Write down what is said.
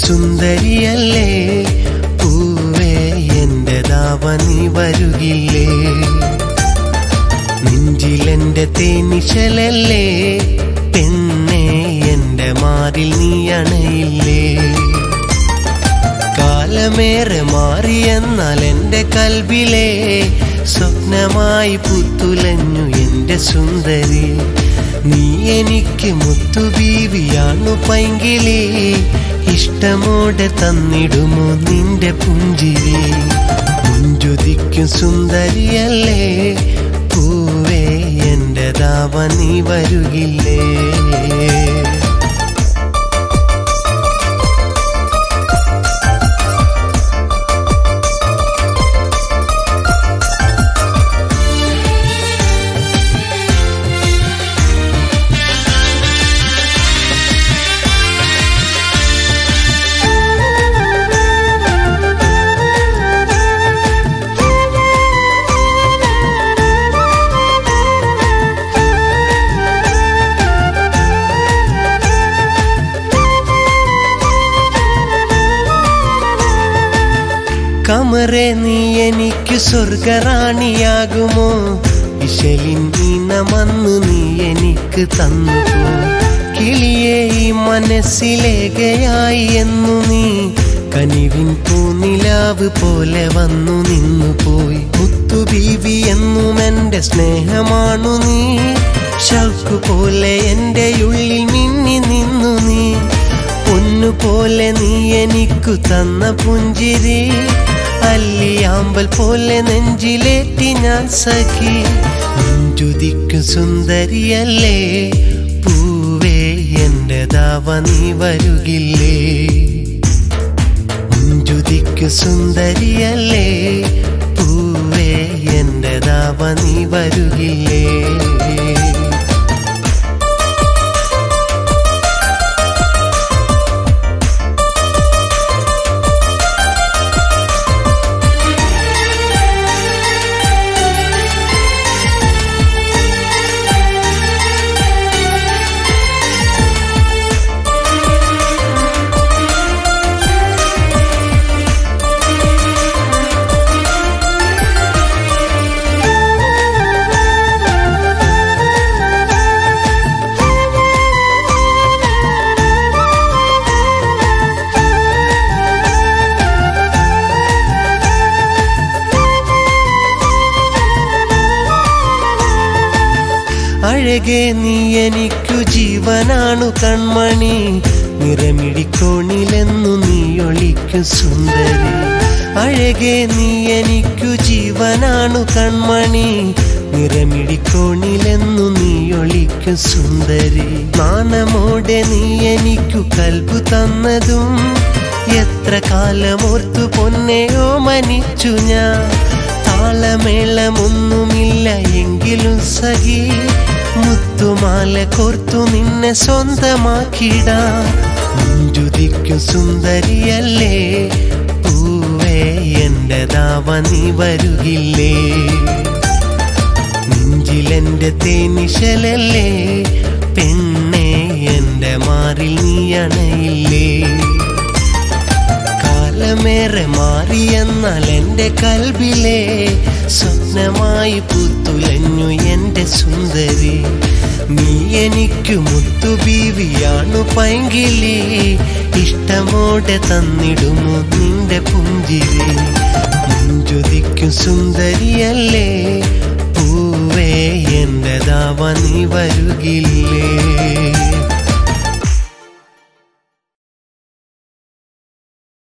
സുന്ദരിയല്ലേ പൂവേ എന്റെ ദാവനി വരുകില്ലേ നെഞ്ചിലെന്റെ തേനിശലല്ലേ പെണ്ണെ എന്റെ മാറിൽ നീ അണയില്ലേ കാലമേറെ മാറിയെന്നാൽ എന്റെ കൽവിലെ സ്വപ്നമായി പുത്തുലഞ്ഞു എന്റെ സുന്ദരി നീ എനിക്ക് മുത്തുബീവിയാണു പൈങ്കിലേ ഇഷ്ടമോടെ തന്നിടുമോ നിന്റെ പുഞ്ചിരി മുഞ്ചുതിക്കും സുന്ദരിയല്ലേ പൂവേ എന്റെ ദാവനി വരുകില്ലേ കമറെ നീ എനിക്ക് സ്വർഗറാണിയാകുമോ ഇശലിൻ ഈനമന്ന് നീ എനിക്ക് തന്നു പോ കിളിയെ ഈ മനസ്സിലേകയായി എന്നു നീ കനിവിൻ പൂനിലാവ് പോലെ വന്നു നിന്നു പോയി മുത്തുബീവി എന്നും എന്റെ സ്നേഹമാണു നീ ഷൗക്ക് പോലെ എന്റെ ഉള്ളിൽ മിന്നി നിന്നു നീ പൊന്നുപോലെ നീ എനിക്കു തന്ന പുഞ്ചിരി അല്ലിയാമ്പൽ പോലെ നെഞ്ചിലേറ്റി ഞാൻ സഖി നെഞ്ചുതിക്കു സുന്ദരിയല്ലേ പൂവേ എന്റെ ദാവ നീ വരുകില്ലേ മുഞ്ചുതിക്കു സുന്ദരിയല്ലേ പൂവേ എന്റെ ദാവ നീ വരുകില്ലേ അഴകെ നീ എനിക്കു ജീവനാണു കൺമണി നിറമിടിക്കോണിലെന്നു നീ ഒളിക്കു സുന്ദരി അഴകെ നീ എനിക്കു ജീവനാണു കൺമണി നിറമിടിക്കോണിലെന്നു നീ ഒളിക്കു സുന്ദരി നാണമോടെ നീ എനിക്കു കൽബു തന്നതും എത്ര കാലമോർത്തു പൊന്നെയോ മനിച്ചു ഞാൻ താളമേളമൊന്നുമില്ല എങ്കിലും സഖി മുത്തുമാല കോർത്തു നിന്നെ സ്വന്തമാക്കിടാ മുഞ്ചുതിക്കു സുന്ദരിയല്ലേ പൂവേ എന്റെ ദാവ നീ വരുകില്ലേ നെഞ്ചിലെന്റെ തേനിശലല്ലേ പെണ്ണെ എന്റെ മാറിൽ നീ അണയില്ലേ കാലമേറെ മാറിയെന്നാൽ എന്റെ കൽബിലെ സ്വപ്നമായി പുത്തുലഞ്ഞു എന്റെ സുന്ദരി നീ എനിക്കു മുത്തുബീവിയാണു പൈങ്കിലി ഇഷ്ടമോടെ തന്നിടുമോ നിന്റെ പുഞ്ചിരി മുഞ്ചുതിക്കു സുന്ദരിയല്ലേ പൂവേ എന്റെ ദാവ നീ വരുകില്ലേ